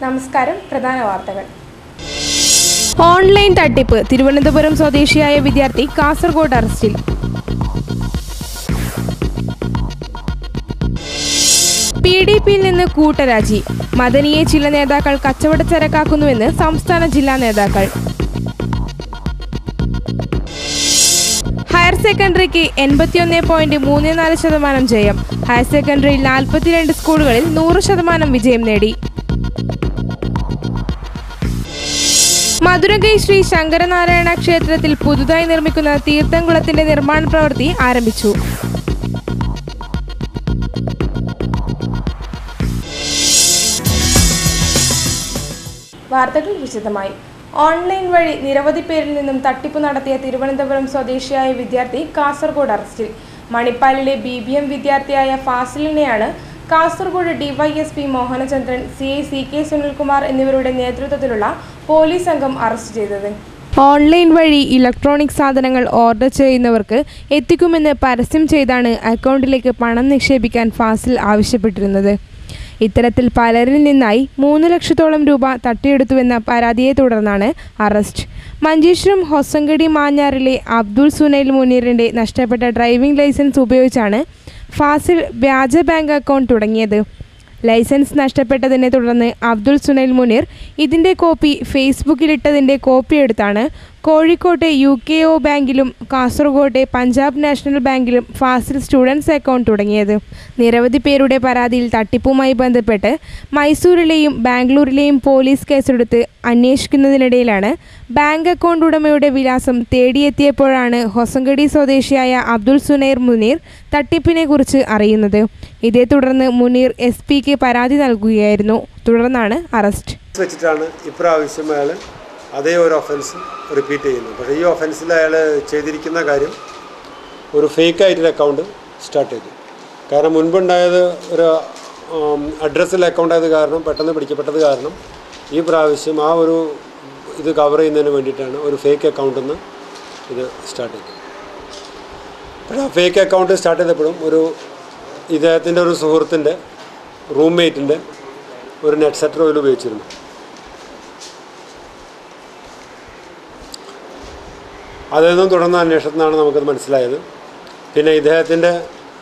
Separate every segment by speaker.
Speaker 1: നമസ്കാരം പ്രധാന വാർത്തകൾ
Speaker 2: ഓൺലൈൻ തട്ടിപ്പ് തിരുവനന്തപുരം സ്വദേശിയായ വിദ്യാർത്ഥി കാസർഗോഡ് അറസ്റ്റിൽ പി ഡി പിയിൽ നിന്ന് കൂട്ടരാജി മദനിയെ ചില നേതാക്കൾ കച്ചവടച്ചരക്കാക്കുന്നുവെന്ന് സംസ്ഥാന ജില്ലാ നേതാക്കൾ ഹയർ സെക്കൻഡറിക്ക് എൺപത്തിയൊന്ന് പോയിന്റ് മൂന്ന് നാല് ശതമാനം ജയം ഹയർ സെക്കൻഡറിയിൽ നാൽപ്പത്തിരണ്ട് സ്കൂളുകളിൽ നൂറ് ശതമാനം വിജയം നേടി മധുരകൈ ശ്രീ ശങ്കരനാരായണ ക്ഷേത്രത്തിൽ പുതുതായി നിർമ്മിക്കുന്ന തീർത്ഥംകുളത്തിന്റെ നിർമ്മാണ പ്രവൃത്തി ആരംഭിച്ചു
Speaker 1: വാർത്തകൾ വിശദമായി ഓൺലൈൻ വഴി നിരവധി പേരിൽ നിന്നും തട്ടിപ്പ് നടത്തിയ തിരുവനന്തപുരം സ്വദേശിയായ വിദ്യാർത്ഥി കാസർഗോഡ് അറസ്റ്റിൽ മണിപ്പാലിലെ ബി ബി എം വിദ്യാർത്ഥിയായ ഫാസിലിനെയാണ് Kasaragod DYSP Mohanachandran C I C K Sunilkumar എന്നിവരുടെ നേതൃത്വത്തിലുള്ള പോലീസ് സംഘം അറസ്റ്റ് ചെയ്തത്
Speaker 2: ഓൺലൈൻ വഴി ഇലക്ട്രോണിക് സാധനങ്ങൾ ഓർഡർ ചെയ്യുന്നവർക്ക് എത്തിക്കുമെന്ന് പരസ്യം ചെയ്താണ് അക്കൗണ്ടിലേക്ക് പണം നിക്ഷേപിക്കാൻ ഫാസിൽ ആവശ്യപ്പെട്ടിരുന്നത് ഇത്തരത്തിൽ പലരിൽ നിന്നായി മൂന്ന് ലക്ഷത്തോളം രൂപ തട്ടിയെടുത്തുവെന്ന പരാതിയെ തുടർന്നാണ് അറസ്റ്റ് മഞ്ചേശ്വരം ഹൊസങ്കടി മാഞ്ഞാറിലെ അബ്ദുൾ സുനൈൽ മുനീറിന്റെ നഷ്ടപ്പെട്ട ഡ്രൈവിംഗ് ലൈസൻസ് ഉപയോഗിച്ചാണ് ഫാസിൽ വ്യാജ ബാങ്ക് അക്കൗണ്ട് തുടങ്ങിയത് ലൈസൻസ് നഷ്ടപ്പെട്ടതിനെ തുടർന്ന് അബ്ദുൾ സുനൈൽ മുനീർ ഇതിന്റെ കോപ്പി ഫേസ്ബുക്കിലിട്ടതിന്റെ കോപ്പി എടുത്താണ് കോഴിക്കോട്ടെ യു കെ ഒ ബാങ്കിലും കാസർഗോട്ടെ പഞ്ചാബ് നാഷണൽ ബാങ്കിലും ഫാസിൽ സ്റ്റുഡൻസ് അക്കൗണ്ട് തുടങ്ങിയത് നിരവധി പേരുടെ പരാതിയിൽ തട്ടിപ്പുമായി ബന്ധപ്പെട്ട് മൈസൂരിലെയും ബാംഗ്ലൂരിലെയും പോലീസ് കേസെടുത്ത് അന്വേഷിക്കുന്നതിനിടയിലാണ് ബാങ്ക് അക്കൗണ്ട് ഉടമയുടെ വിലാസം തേടിയെത്തിയപ്പോഴാണ് ഹൊസങ്കടി സ്വദേശിയായ അബ്ദുൾ സുനൈർ മുനീർ തട്ടിപ്പിനെ കുറിച്ച് അറിയുന്നത് ഇതേ തുടർന്ന് മുനീർ എസ് പിക്ക് പരാതി നൽകുകയായിരുന്നു തുടർന്നാണ് അറസ്റ്റ്
Speaker 3: വെച്ചിട്ടാണ് ഇപ്രാവശ്യം അയാൾ അതേ ഒരു ഒഫൻസ് റിപ്പീറ്റ് ചെയ്യുന്നത് പക്ഷേ ഈ ഒഫൻസിൽ അയാൾ ചെയ്തിരിക്കുന്ന കാര്യം ഒരു ഫേക്ക് ആയിട്ടൊരു അക്കൗണ്ട് സ്റ്റാർട്ട് ചെയ്തു കാരണം മുൻപുണ്ടായത് ഒരു അഡ്രസ്സിൽ അക്കൗണ്ട് ആയത് കാരണം പെട്ടെന്ന് പിടിക്കപ്പെട്ടത് കാരണം ഈ പ്രാവശ്യം ആ ഒരു ഇത് കവർ ചെയ്യുന്നതിന് വേണ്ടിയിട്ടാണ് ഒരു ഫേക്ക് അക്കൗണ്ടിൽ നിന്ന് ഇത് സ്റ്റാർട്ട് ചെയ്തത് പക്ഷേ ആ ഫേക്ക് അക്കൗണ്ട് സ്റ്റാർട്ട് ചെയ്തപ്പോഴും ഒരു ഇദ്ദേഹത്തിൻ്റെ ഒരു സുഹൃത്തിൻ്റെ റൂംമേറ്റിൻ്റെ ഒരു നെറ്റ് സെറ്റർ ഓയിൽ ഉപയോഗിച്ചിരുന്നു അതിൽ നിന്നും തുടർന്ന അന്വേഷണത്തിനാണ് നമുക്കത് മനസ്സിലായത് പിന്നെ ഇദ്ദേഹത്തിൻ്റെ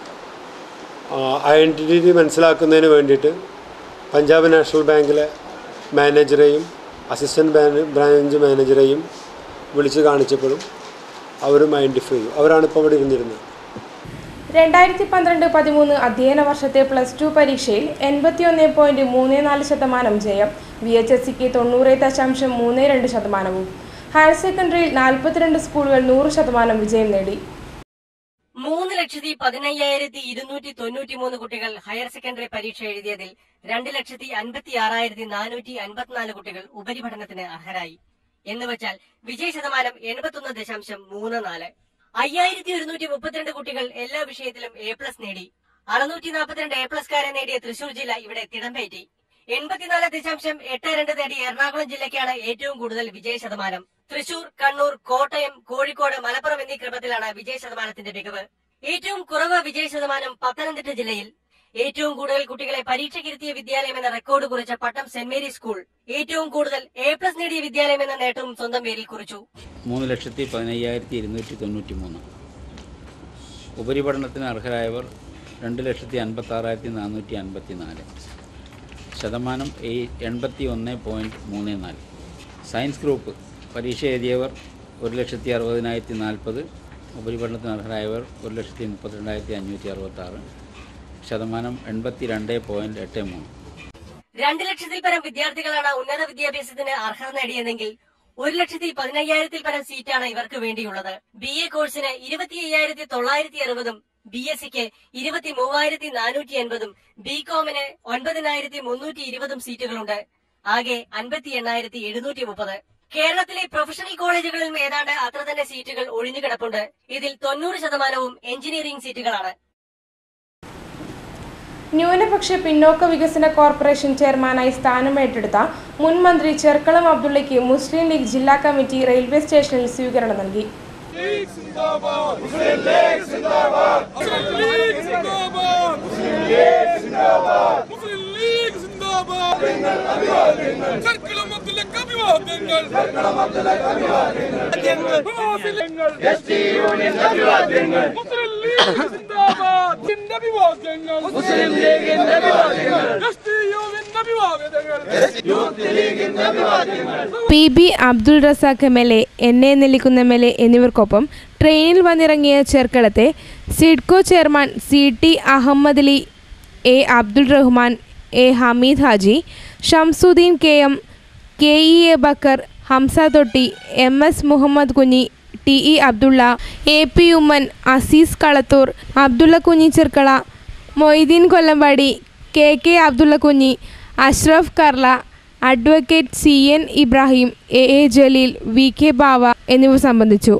Speaker 3: ഐഡൻറ്റിറ്റി മനസ്സിലാക്കുന്നതിന് വേണ്ടിയിട്ട് പഞ്ചാബ് നാഷണൽ ബാങ്കിലെ മാനേജറെയും അസിസ്റ്റൻറ്റ് ബ്രാഞ്ച് മാനേജറെയും വിളിച്ച് കാണിച്ചപ്പോഴും അവരും ഐഡൻറ്റിഫൈ ചെയ്തു അവരാണ് ഇപ്പോൾ ഇവിടെ ഇരുന്നിരുന്നത്
Speaker 1: രണ്ടായിരത്തി പന്ത്രണ്ട് പതിമൂന്ന് അധ്യയന വർഷത്തെ പ്ലസ് ടു പരീക്ഷയിൽ എൺപത്തിയൊന്ന് പോയിന്റ് മൂന്ന് നാല് ശതമാനം ജയം വി എച്ച് എസ് സിക്ക് തൊണ്ണൂറ് ദശാംശം മൂന്ന് രണ്ട് ശതമാനവും ഹയർ സെക്കൻഡറിയിൽ നാൽപ്പത്തിരണ്ട് സ്കൂളുകൾ നൂറ് ശതമാനം വിജയം നേടി
Speaker 4: മൂന്ന് ലക്ഷത്തി പതിനയ്യായിരത്തി ഇരുന്നൂറ്റി തൊണ്ണൂറ്റി മൂന്ന് കുട്ടികൾ ഹയർ സെക്കൻഡറി പരീക്ഷ എഴുതിയതിൽ രണ്ട് ലക്ഷത്തി അൻപത്തി ആറായിരത്തി നാനൂറ്റി അൻപത്തിനാല് കുട്ടികൾ ഉപരിപഠനത്തിന് അർഹരായി എന്ന് വെച്ചാൽ വിജയ ശതമാനം എൺപത്തൊന്ന് ദശാംശം മൂന്ന് നാല് അയ്യായിരത്തി ഒരുന്നൂറ്റി മുപ്പത്തിരണ്ട് കുട്ടികൾ എല്ലാ വിഷയത്തിലും എ പ്ലസ് നേടി അറുന്നൂറ്റി നാൽപ്പത്തിരണ്ട് എ പ്ലസ്കാരെ നേടിയ തൃശൂർ ജില്ല ഇവിടെ തിടമ്പേറ്റി എൺപത്തിനാല് ദശാംശം എട്ട് രണ്ട് നേടിയ എറണാകുളം ജില്ലയ്ക്കാണ് ഏറ്റവും കൂടുതൽ വിജയ ശതമാനം തൃശൂർ കണ്ണൂർ കോട്ടയം കോഴിക്കോട് മലപ്പുറം എന്നീ ക്രമത്തിലാണ് വിജയ ശതമാനത്തിന്റെ മികവ് ഏറ്റവും കുറവ് വിജയ ശതമാനം പത്തനംതിട്ട ജില്ലയിൽ ഏറ്റവും കൂടുതൽ കുട്ടികളെ പരീക്ഷയ്ക്കിരുത്തിയ വിദ്യാലയം എന്ന റെക്കോർഡ് കുറിച്ച പട്ടം സെന്റ് മേരീസ് സ്കൂൾ ഏറ്റവും കൂടുതൽ എ പ്ലസ് നേടിയ വിദ്യാലയം എന്ന നേട്ടവും സ്വന്തം പേരിൽ കുറിച്ചു
Speaker 5: മൂന്ന് ലക്ഷത്തി പതിനയ്യായിരത്തി ഇരുന്നൂറ്റി തൊണ്ണൂറ്റി മൂന്ന് ഉപരിപഠനത്തിന് അർഹരായവർ രണ്ട് ലക്ഷത്തി അൻപത്താറായിരത്തി നാനൂറ്റി അൻപത്തി നാല് ശതമാനം എയ്- എൺപത്തി ഒന്ന് പോയിൻറ്റ് മൂന്ന് നാല് സയൻസ് ഗ്രൂപ്പ് പരീക്ഷ എഴുതിയവർ ഒരു ലക്ഷത്തി അറുപതിനായിരത്തി നാൽപ്പത് ഉപരിപഠനത്തിന് അർഹരായവർ ഒരു ലക്ഷത്തി മുപ്പത്തിരണ്ടായിരത്തി അഞ്ഞൂറ്റി അറുപത്താറ് ശതമാനം എൺപത്തി രണ്ട് പോയിൻറ്റ് എട്ട് മൂന്ന്
Speaker 4: രണ്ട് ലക്ഷത്തിൽ പരം വിദ്യാർത്ഥികളാണ് ഉന്നത വിദ്യാഭ്യാസത്തിന് അർഹത നേടിയതെങ്കിൽ ഒരു ലക്ഷത്തി പതിനയ്യായിരത്തിൽ പരം സീറ്റാണ് ഇവർക്ക് വേണ്ടിയുള്ളത് ബി എ കോഴ്സിന് ഇരുപത്തി അയ്യായിരത്തി തൊള്ളായിരത്തി അറുപതും ബി എസ് സിക്ക് ഇരുപത്തി മൂവായിരത്തി നാനൂറ്റി എൺപതും ബി കോമിന് ഒൻപതിനായിരത്തി മുന്നൂറ്റി ഇരുപതും സീറ്റുകളുണ്ട് ആകെ അൻപത്തി എണ്ണായിരത്തി എഴുന്നൂറ്റി മുപ്പത് കേരളത്തിലെ പ്രൊഫഷണൽ കോളേജുകളിലും ഏതാണ്ട് അത്ര തന്നെ സീറ്റുകൾ ഒഴിഞ്ഞുകിടപ്പുണ്ട് ഇതിൽ തൊണ്ണൂറ് ശതമാനവും എഞ്ചിനീയറിംഗ് സീറ്റുകളാണ്
Speaker 1: ന്യൂനപക്ഷ പിന്നോക്ക വികസന കോർപ്പറേഷൻ ചെയർമാനായി സ്ഥാനം ഏറ്റെടുത്ത മുൻ മന്ത്രി ചെർക്കളം അബ്ദുള്ളയ്ക്ക് മുസ്ലിം ലീഗ് ജില്ലാ കമ്മിറ്റി റെയിൽവേ സ്റ്റേഷനിൽ സ്വീകരണം നൽകി
Speaker 6: मुस्लिम लीग जिंदाबाद मुस्लिम लीग जिंदाबाद സർക്കിളമത്തിലേക്ക് അഭിവാദ്യങ്ങൾ അഭിവാദ്യങ്ങൾ മുസ്ലിം ലീഗ് സിന്ദാബാദ് ജിന്റെ അഭിവാദ്യങ്ങൾ മുസ്ലിം ലീഗിന്റെ അഭിവാദ്യങ്ങൾ എസ് ടി യുവിന്റെ അഭിവാദ്യങ്ങൾ
Speaker 2: P B Abdul Razak M L A N A Nellikkunnu M L A എന്നിവർക്കൊപ്പം ട്രെയിനിൽ വന്നിറങ്ങിയ ചെർക്കളത്തെ SIDCO chairman C T Ahammed Ali A Abdul Rahman A Hameed Haji Shamsuddin K M K E A Bakkar Hamsa Thotti M S Muhammad Kunhi T E Abdulla A P Oommen Azeez Kalathur Abdulla Kunhi Cherkala Moideen Kollampady K K Abdulla Kunhi Ashraf Karla advocate C N Ibrahim A A Jaleel V K Bava എന്നിവർ സംബന്ധിച്ചു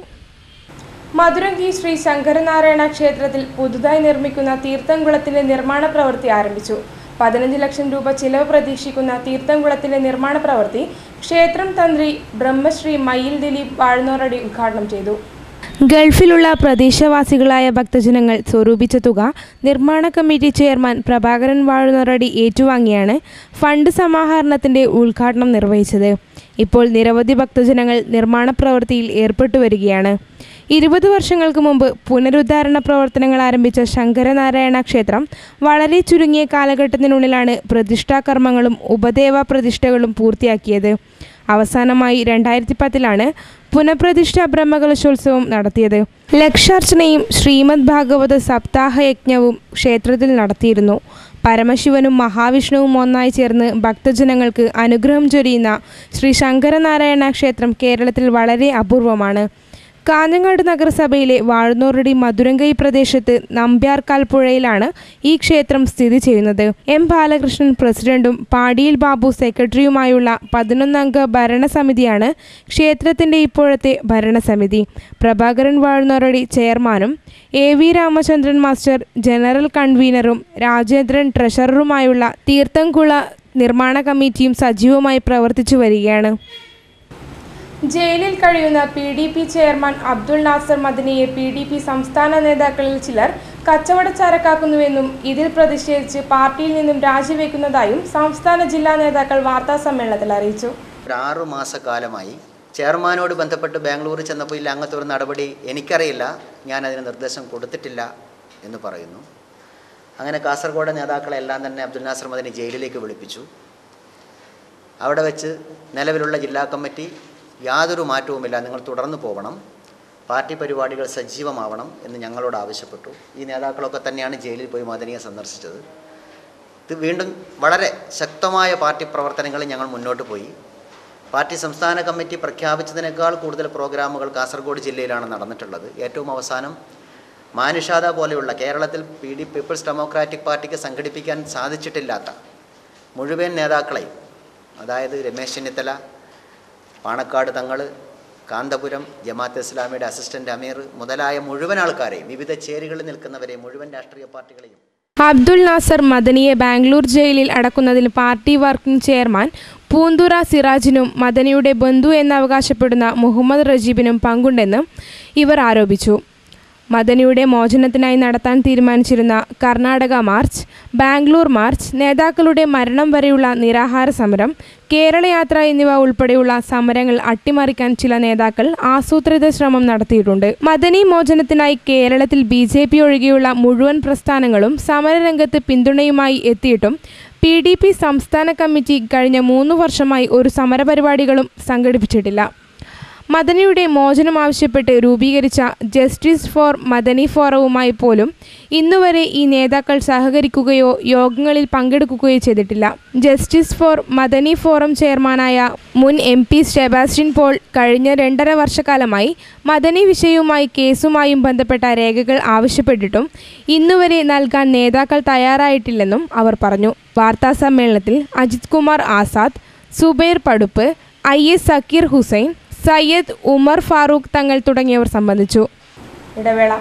Speaker 1: മധുരങ്കി ശ്രീ ശങ്കരനാരായണ ക്ഷേത്രത്തിൽ പുതുതായി നിർമ്മിക്കുന്ന തീർത്ഥംകുളത്തിന്റെ നിർമ്മാണ പ്രവൃത്തി ആരംഭിച്ചു പതിനഞ്ച് ലക്ഷം രൂപ ചിലവ് പ്രതീക്ഷിക്കുന്ന തീർത്ഥംകുളത്തിന്റെ നിർമ്മാണ പ്രവൃത്തി ക്ഷേത്രം തന്ത്രി ബ്രഹ്മശ്രീ മയിൽ ദിലീപ് വാഴ്ന്നോറടി ഉദ്ഘാടനം ചെയ്തു
Speaker 2: ഗൾഫിലുള്ള പ്രദേശവാസികളായ ഭക്തജനങ്ങൾ സ്വരൂപിച്ച തുക നിർമ്മാണ കമ്മിറ്റി ചെയർമാൻ പ്രഭാകരൻ വാഴുന്നറടി ഏറ്റുവാങ്ങിയാണ് ഫണ്ട് സമാഹരണത്തിന്റെ ഉദ്ഘാടനം നിർവഹിച്ചത് ഇപ്പോൾ നിരവധി ഭക്തജനങ്ങൾ നിർമ്മാണ പ്രവൃത്തിയിൽ ഏർപ്പെട്ടു വരികയാണ് ഇരുപത് വർഷങ്ങൾക്ക് മുമ്പ് പുനരുദ്ധാരണ പ്രവർത്തനങ്ങൾ ആരംഭിച്ച ശങ്കരനാരായണ ക്ഷേത്രം വളരെ ചുരുങ്ങിയ കാലഘട്ടത്തിനുള്ളിലാണ് പ്രതിഷ്ഠാകർമ്മങ്ങളും ഉപദേവ പ്രതിഷ്ഠകളും പൂർത്തിയാക്കിയത് അവസാനമായി രണ്ടായിരത്തി പത്തിലാണ് പുനഃപ്രതിഷ്ഠ ബ്രഹ്മകലശോത്സവം നടത്തിയത് ലക്ഷാർച്ചനയും ശ്രീമദ് ഭാഗവത സപ്താഹ യജ്ഞവും ക്ഷേത്രത്തിൽ നടത്തിയിരുന്നു പരമശിവനും മഹാവിഷ്ണുവും ഒന്നായി ചേർന്ന് ഭക്തജനങ്ങൾക്ക് അനുഗ്രഹം ചൊരിയുന്ന ശ്രീ ശങ്കരനാരായണ ക്ഷേത്രം കേരളത്തിൽ വളരെ അപൂർവമാണ് കാഞ്ഞങ്ങാട് നഗരസഭയിലെ വാഴുന്നോറടി മധുരങ്കൈ പ്രദേശത്ത് നമ്പ്യാർക്കാൽ പുഴയിലാണ് ഈ ക്ഷേത്രം സ്ഥിതി ചെയ്യുന്നത് എം ബാലകൃഷ്ണൻ പ്രസിഡന്റും പാടിയിൽ ബാബു സെക്രട്ടറിയുമായുള്ള പതിനൊന്നംഗ ഭരണസമിതിയാണ് ക്ഷേത്രത്തിന്റെ ഇപ്പോഴത്തെ ഭരണസമിതി പ്രഭാകരൻ വാഴുന്നോറടി ചെയർമാനും A V Ramachandran master general കൺവീനറും രാജേന്ദ്രൻ ട്രഷററുമായുള്ള തീർത്ഥംകുള നിർമ്മാണ കമ്മിറ്റിയും സജീവമായി പ്രവർത്തിച്ചു വരികയാണ്
Speaker 1: ജയിലിൽ കഴിയുന്ന P D P chairman Abdul Nasar മദനിയെ പി ഡി പി സംസ്ഥാന നേതാക്കളിൽ ചിലർ കച്ചവടച്ചാരക്കാക്കുന്നുവെന്നും ഇതിൽ പ്രതിഷേധിച്ച് പാർട്ടിയിൽ നിന്നും രാജിവെക്കുന്നതായും സംസ്ഥാന ജില്ലാ നേതാക്കൾ വാർത്താ സമ്മേളനത്തിൽ അറിയിച്ചു
Speaker 7: ഒരു ആറു മാസക്കാലമായി ചെയർമാനോട് ബന്ധപ്പെട്ട് ബാംഗ്ലൂർ ചെന്നപ്പോൾ ഇല്ല അങ്ങനത്തെ ഒരു നടപടി എനിക്കറിയില്ല ഞാൻ അതിന് നിർദ്ദേശം കൊടുത്തിട്ടില്ല എന്ന് പറയുന്നു അങ്ങനെ കാസർഗോഡ് നേതാക്കളെല്ലാം തന്നെ അബ്ദുൽ നാസർ മദനി ജയിലിലേക്ക് വിളിപ്പിച്ചു അവിടെ വെച്ച് നിലവിലുള്ള ജില്ലാ കമ്മിറ്റി യാതൊരു മാറ്റവുമില്ല നിങ്ങൾ തുടർന്ന് പോകണം പാർട്ടി പരിപാടികൾ സജീവമാവണം എന്ന് ഞങ്ങളോട് ആവശ്യപ്പെട്ടു ഈ നേതാക്കളൊക്കെ തന്നെയാണ് ജയിലിൽ പോയി മദനിയെ സന്ദർശിച്ചത് ഇത് വീണ്ടും വളരെ ശക്തമായ പാർട്ടി പ്രവർത്തനങ്ങൾ ഞങ്ങൾ മുന്നോട്ട് പോയി പാർട്ടി സംസ്ഥാന കമ്മിറ്റി പ്രഖ്യാപിച്ചതിനേക്കാൾ കൂടുതൽ പ്രോഗ്രാമുകൾ കാസർഗോഡ് ജില്ലയിലാണ് നടന്നിട്ടുള്ളത് ഏറ്റവും അവസാനം മാനുഷാദ പോലെയുള്ള കേരളത്തിൽ പി ഡി പീപ്പിൾസ് ഡെമോക്രാറ്റിക് പാർട്ടിക്ക് സംഘടിപ്പിക്കാൻ സാധിച്ചിട്ടില്ലാത്ത മുഴുവൻ നേതാക്കളെയും അതായത് രമേശ് ചെന്നിത്തല പാണക്കാട് തങ്ങൾ കാന്തപുരം ജമാഅത്ത് ഇസ്ലാമിയുടെ അസിസ്റ്റന്റ് അമീർ മുതലായ മുഴുവൻ ആൾക്കാരെയും വിവിധ ചേരികളിൽ നിൽക്കുന്നവരെയും മുഴുവൻ രാഷ്ട്രീയ പാർട്ടികളെയും
Speaker 2: അബ്ദുൾ നാസർ മദനിയെ ബാംഗ്ലൂർ ജയിലിൽ അടക്കുന്നതിൽ പാർട്ടി വർക്കിംഗ് ചെയർമാൻ പൂന്തുറ സിറാജിനും മദനിയുടെ ബന്ധു എന്നവകാശപ്പെടുന്ന മുഹമ്മദ് റജീബിനും പങ്കുണ്ടെന്ന് ഇവർ ആരോപിച്ചു മദനിയുടെ മോചനത്തിനായി നടത്താൻ തീരുമാനിച്ചിരുന്ന കർണാടക മാർച്ച് ബാംഗ്ലൂർ മാർച്ച് നേതാക്കളുടെ മരണം വരെയുള്ള നിരാഹാര സമരം കേരളയാത്ര എന്നിവ ഉൾപ്പെടെയുള്ള സമരങ്ങൾ അട്ടിമറിക്കാൻ ചില നേതാക്കൾ ആസൂത്രിത ശ്രമം നടത്തിയിട്ടുണ്ട് മദനി മോചനത്തിനായി കേരളത്തിൽ ബി ജെ പി ഒഴികെയുള്ള മുഴുവൻ പ്രസ്ഥാനങ്ങളും സമരരംഗത്ത് പിന്തുണയുമായി എത്തിയിട്ടും പി ഡി പി സംസ്ഥാന കമ്മിറ്റി കഴിഞ്ഞ മൂന്ന് വർഷമായി ഒരു സമരപരിപാടികളും സംഘടിപ്പിച്ചിട്ടില്ല മദനിയുടെ മോചനം ആവശ്യപ്പെട്ട് രൂപീകരിച്ച ജസ്റ്റിസ് ഫോർ മദനി ഫോറവുമായി പോലും ഇന്നുവരെ ഈ നേതാക്കൾ സഹകരിക്കുകയോ യോഗങ്ങളിൽ പങ്കെടുക്കുകയോ ചെയ്തിട്ടില്ല ജസ്റ്റിസ് ഫോർ മദനി ഫോറം ചെയർമാനായ മുൻ എം പി സെബാസ്റ്റ്യൻ പോൾ കഴിഞ്ഞ രണ്ടര വർഷക്കാലമായി മദനി വിഷയവുമായി കേസുമായും ബന്ധപ്പെട്ട രേഖകൾ ആവശ്യപ്പെട്ടിട്ടും ഇന്നുവരെ നൽകാൻ നേതാക്കൾ തയ്യാറായിട്ടില്ലെന്നും അവർ പറഞ്ഞു വാർത്താ സമ്മേളനത്തിൽ അജിത് കുമാർ ആസാദ് സുബൈർ പടുപ്പ് ഐ എസ് സക്കീർ ഹുസൈൻ സയ്യദ് ഉമർ ഫാറൂഖ് തങ്ങൾ തുടങ്ങിയവർ സംബന്ധിച്ചു
Speaker 1: ഇടവേള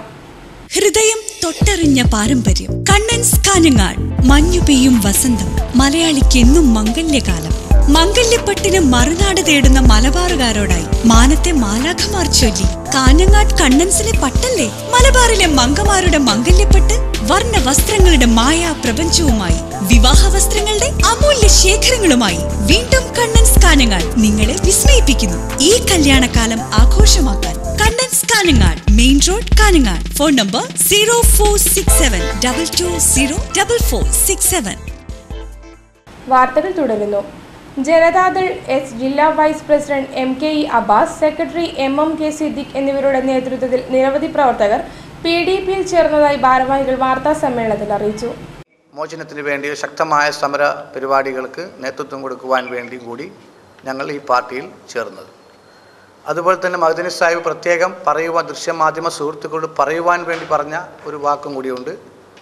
Speaker 8: ഹൃദയം തൊട്ടറിഞ്ഞ പാരമ്പര്യം കണ്ണൻസ് കാഞ്ഞങ്ങാട് മഞ്ഞു പെയ്യും വസന്തം മലയാളിക്ക് എന്നും മംഗല്യകാലം മംഗല്യപ്പട്ടിന് മറുനാട് തേടുന്ന മലബാറുകാരോടായി മാനത്തെ മാലാഖമാർ ചൊല്ലി കാഞ്ഞങ്ങാട് കണ്ണൻസിലെ പട്ടല്ലേ മലബാറിലെ മങ്കമാരുടെ മംഗല്യപ്പട്ട് വർണ്ണ വസ്ത്രങ്ങളുടെ മായാ പ്രപഞ്ചവുമായി വിവാഹ വസ്ത്രങ്ങളുടെ അമൂല്യ ശേഖരങ്ങളുമായി വീണ്ടും കണ്ണൻസ് കാനങ്ങാട് നിങ്ങളെ വിസ്മയിപ്പിക്കുന്നു ഈ കല്യാണകാലം ആഘോഷമാക്കാൻ Kannans Kanhangad main road Kanhangad phone number zero four six seven double two zero double four six seven
Speaker 1: വാർത്തകൾ തുടരുന്നു ജനതാദൾ എസ് ജില്ലാ vice president M K E Abbas secretary M M K Siddique എന്നിവരുടെ നേതൃത്വത്തിൽ നിരവധി പ്രവർത്തകർ പി ഡി പിയിൽ ചേർന്നതായി ഭാരവാഹികൾ വാർത്താ സമ്മേളനത്തിൽ അറിയിച്ചു
Speaker 9: മോചനത്തിന് വേണ്ടി ശക്തമായ സമര പരിപാടികൾക്ക് നേതൃത്വം കൊടുക്കുവാൻ വേണ്ടി കൂടി ഞങ്ങൾ ഈ പാർട്ടിയിൽ ചേർന്നത് അതുപോലെ തന്നെ മഹദിനി സാഹിബ് പ്രത്യേകം പറയുവാൻ ദൃശ്യമാധ്യമ സുഹൃത്തുക്കളോട് പറയുവാൻ വേണ്ടി പറഞ്ഞ ഒരു വാക്കും കൂടിയുണ്ട്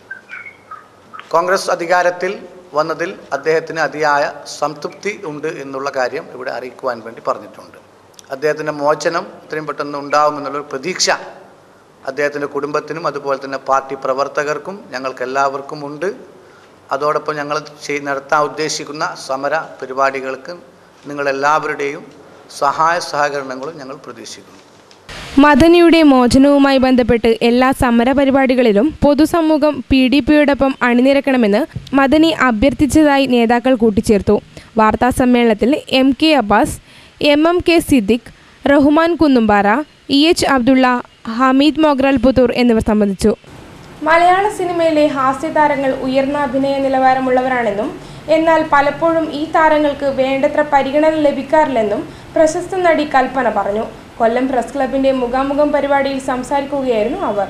Speaker 9: കോൺഗ്രസ് അധികാരത്തിൽ വന്നതിൽ അദ്ദേഹത്തിന് അതിയായ സംതൃപ്തി ഉണ്ട് എന്നുള്ള കാര്യം ഇവിടെ അറിയിക്കുവാൻ വേണ്ടി പറഞ്ഞിട്ടുണ്ട് അദ്ദേഹത്തിൻ്റെ മോചനം ഇത്രയും പെട്ടെന്ന് ഉണ്ടാവുമെന്നുള്ളൊരു പ്രതീക്ഷ അദ്ദേഹത്തിൻ്റെ കുടുംബത്തിനും അതുപോലെ തന്നെ പാർട്ടി പ്രവർത്തകർക്കും ഞങ്ങൾക്ക് എല്ലാവർക്കും ഉണ്ട് അതോടൊപ്പം ഞങ്ങൾ ചെയ് നടത്താൻ ഉദ്ദേശിക്കുന്ന സമര പരിപാടികൾക്ക് നിങ്ങളെല്ലാവരുടെയും സഹായ സഹകരണങ്ങളും ഞങ്ങൾ പ്രതീക്ഷിക്കുന്നു
Speaker 2: മദനിയുടെ മോചനവുമായി ബന്ധപ്പെട്ട് എല്ലാ സമരപരിപാടികളിലും പൊതുസമൂഹം പി ഡി പിയോടൊപ്പം അണിനിരക്കണമെന്ന് മദനി അഭ്യർത്ഥിച്ചതായി നേതാക്കൾ കൂട്ടിച്ചേർത്തു വാർത്താ സമ്മേളനത്തിൽ M K Abbas M M K Siddique Rahman Kunnumpara E H Abdulla Hameed Mogral Puthur എന്നിവർ സംബന്ധിച്ചു
Speaker 1: മലയാള സിനിമയിലെ ഹാസ്യതാരങ്ങൾ ഉയർന്ന അഭിനയ നിലവാരമുള്ളവരാണെന്നും എന്നാൽ പലപ്പോഴും ഈ താരങ്ങൾക്ക് വേണ്ടത്ര പരിഗണന ലഭിക്കാറില്ലെന്നും പ്രശസ്ത നടി കൽപ്പന പറഞ്ഞു കൊല്ലം പ്രസ് ക്ലബിന്റെ മുഖാമുഖം പരിപാടിയിൽ സംസാരിക്കുകയായിരുന്നു അവർ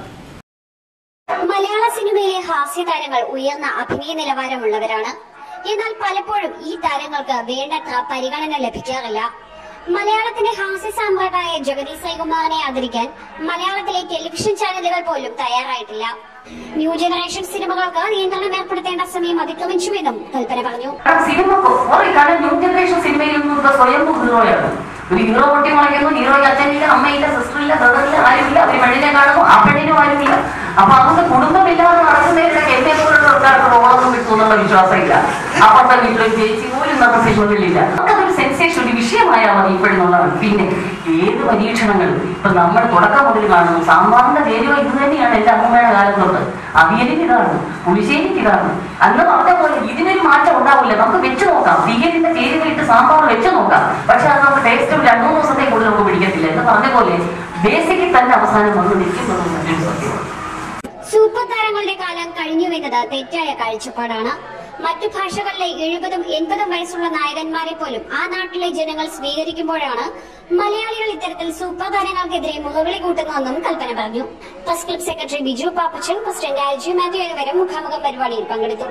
Speaker 10: മലയാള സിനിമയിലെ ഹാസ്യ താരങ്ങൾ ഉയർന്ന അഭിനയ നിലവാരമുള്ളവരാണ് എന്നാൽ പലപ്പോഴും ഈ താരങ്ങൾക്ക് വേണ്ടത്ര പരിഗണന ലഭിക്കാറില്ല മലയാളത്തിന്റെ ഹാസ്യ സാമ്രാട്ടായ ജഗതി ശ്രീകുമാറിനെ ആദരിക്കാൻ മലയാളത്തിലെ ടെലിവിഷൻ ചാനലുകൾ പോലും തയ്യാറായിട്ടില്ല ന്യൂ ജനറേഷൻ സിനിമകൾക്ക് നിയന്ത്രണം ഏർപ്പെടുത്തേണ്ട സമയം അതിക്രമിച്ചുവെന്നും കൽപ്പന പറഞ്ഞു
Speaker 11: സിനിമ സോറി കാരണം ന്യൂ ജനറേഷൻ സിനിമയിൽ നിന്നും ഇപ്പൊ സ്വയം ഹീറോയാണ് ഒരു ഹീറോ പൊട്ടി മുളയ്ക്കുന്നു ഹീറോയ്ക്ക് അച്ഛനില്ല അമ്മയില്ല സിസ്റ്ററില്ല ബ്രദറില്ല ആരുമില്ല അവർ പെണ്ണിനെ കാണുന്നു ആ പെണ്ണിനും ആരുമില്ല അപ്പൊ അതുകൊണ്ട് കുടുംബമില്ലാതെ നടക്കുന്നതിലൊക്കെ എന്നെ പോലുള്ള ആൾക്കാർക്ക് റോളൊന്നും കിട്ടും എന്നുള്ള വിശ്വാസമില്ല അപ്പുറത്തെ വീട്ടിലെ ചേച്ചി പോലും നമ്മുടെ സിനിമകളിലില്ല അതൊരു സെൻസേഷൻ ഒരു വിഷയമായാൽ മതി ഇപ്പോഴെന്നുള്ളതാണ് പിന്നെ ഏത് പരീക്ഷണങ്ങൾ ഇപ്പൊ നമ്മൾ തുടക്കം മുതൽ കാണുന്നു സാമ്പാറിന്റെ പേരുവ ഇത് തന്നെയാണ് എന്റെ അമ്മയുടെ കാലം തൊട്ട് അവിയലിന് ഇതാണ് പുളിശ്ശേരിക്ക് ഇതാണ് അന്ന് പറഞ്ഞ പോലെ ഇതിനൊരു മാറ്റം ഉണ്ടാവില്ല നമുക്ക് വെച്ച് നോക്കാം തീയലിന്റെ പേരുകളിട്ട് സാമ്പാർ വെച്ച് നോക്കാം പക്ഷെ അത് നമുക്ക് ടേസ്റ്റും രണ്ടു മൂന്ന് ദിവസത്തെ കൂടുതൽ നമുക്ക് പിടിക്കത്തില്ല എന്ന് പറഞ്ഞ പോലെ ബേസിക്കിൽ തന്നെ അവസാനം വന്ന് നിൽക്കുന്നത് മറ്റൊരു സത്യമാണ്
Speaker 10: സൂപ്പർ താരങ്ങളുടെ കാലം കഴിഞ്ഞുവെന്നത് തെറ്റായ കാഴ്ചപ്പാടാണ് മറ്റു ഭാഷകളിലെ എഴുപതും എൺപതും വയസ്സുള്ള നായകന്മാരെ പോലും ആ നാട്ടിലെ ജനങ്ങൾ സ്വീകരിക്കുമ്പോഴാണ് മലയാളികൾ ഇത്തരത്തിൽ സൂപ്പർ താരങ്ങൾക്കെതിരെ മുഖവിളി കൂട്ടുന്നതെന്നും കൽപ്പന പറഞ്ഞു press club secretary Biju Pappachan president Rajeev Mathew എന്നിവരും മുഖാമുഖം പരിപാടിയിൽ പങ്കെടുത്തു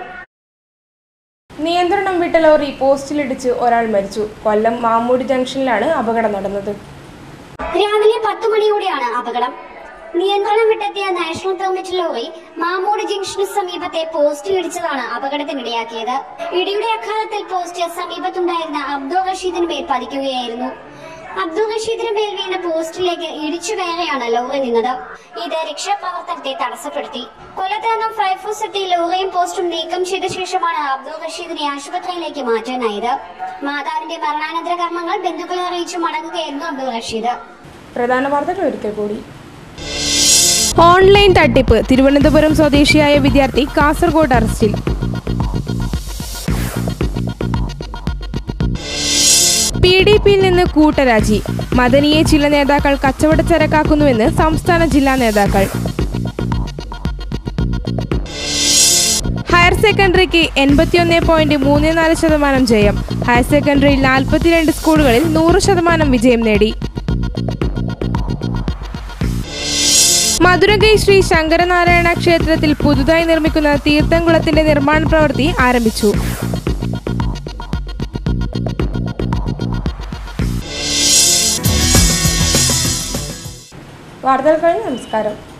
Speaker 1: നിയന്ത്രണം വിട്ട ലോറി പോസ്റ്റിലിടിച്ച് ഒരാൾ മരിച്ചു കൊല്ലം മാമ്മൂടി ജംഗ്ഷനിലാണ് അപകടം നടന്നത്
Speaker 10: രാവിലെ പത്തു മണിയോടെയാണ് അപകടം നിയന്ത്രണം വിട്ടെത്തിയ നാഷണൽ പെർമിറ്റ് ലോറി മാമൂട് ജംഗ്ഷന് സമീപത്തെ പോസ്റ്റ് ഇടിച്ചതാണ് അപകടത്തിനിടയാക്കിയത് ഇടിയുടെ ആഘാതത്തിൽ പോസ്റ്റ് സമീപത്തുണ്ടായിരുന്ന അബ്ദുൾ റഷീദിന് മേൽ പതിക്കുകയായിരുന്നു അബ്ദുൾ റഷീദിന് മേൽ വീണ പോസ്റ്റിലേക്ക് ഇടിച്ചു കയറിയാണ് ലോറി നിന്നത് ഇത് രക്ഷാപ്രവർത്തനത്തെ തടസ്സപ്പെടുത്തി കൊല്ലത്ത് നിന്നും ഫയർഫോഴ്സ് എത്തി ലോറിയും പോസ്റ്റും നീക്കം ചെയ്ത ശേഷമാണ് അബ്ദുൾ റഷീദിനെ ആശുപത്രിയിലേക്ക് മാറ്റാനായത് മാതാവിന്റെ മരണാനന്തര കർമ്മങ്ങൾ ബന്ധുക്കളെ അറിയിച്ചു മടങ്ങുകയായിരുന്നു അബ്ദുൾ റഷീദ്
Speaker 1: പ്രധാന വാർത്തകൾ ഒരിക്കൽ കൂടി
Speaker 2: ഓൺലൈൻ തട്ടിപ്പ് തിരുവനന്തപുരം സ്വദേശിയായ വിദ്യാർത്ഥി കാസർഗോഡ് അറസ്റ്റിൽ പി ഡി പിയിൽ നിന്ന് കൂട്ടരാജി മദനിയെ ചില നേതാക്കൾ കച്ചവടച്ചരക്കാക്കുന്നുവെന്ന് സംസ്ഥാന ജില്ലാ നേതാക്കൾ ഹയർ സെക്കൻഡറിക്ക് എൺപത്തിയൊന്ന് പോയിന്റ് മൂന്ന് നാല് ശതമാനം ജയം ഹയർ സെക്കൻഡറിയിൽ നാൽപ്പത്തിരണ്ട് സ്കൂളുകളിൽ നൂറ് ശതമാനം വിജയം നേടി മധുരകൈ ശ്രീ ശങ്കരനാരായണ ക്ഷേത്രത്തിൽ പുതുതായി നിർമ്മിക്കുന്ന തീർത്ഥംകുളത്തിന്റെ നിർമ്മാണ പ്രവൃത്തി ആരംഭിച്ചു
Speaker 1: വാർത്തകൾ കഴിഞ്ഞ് നമസ്കാരം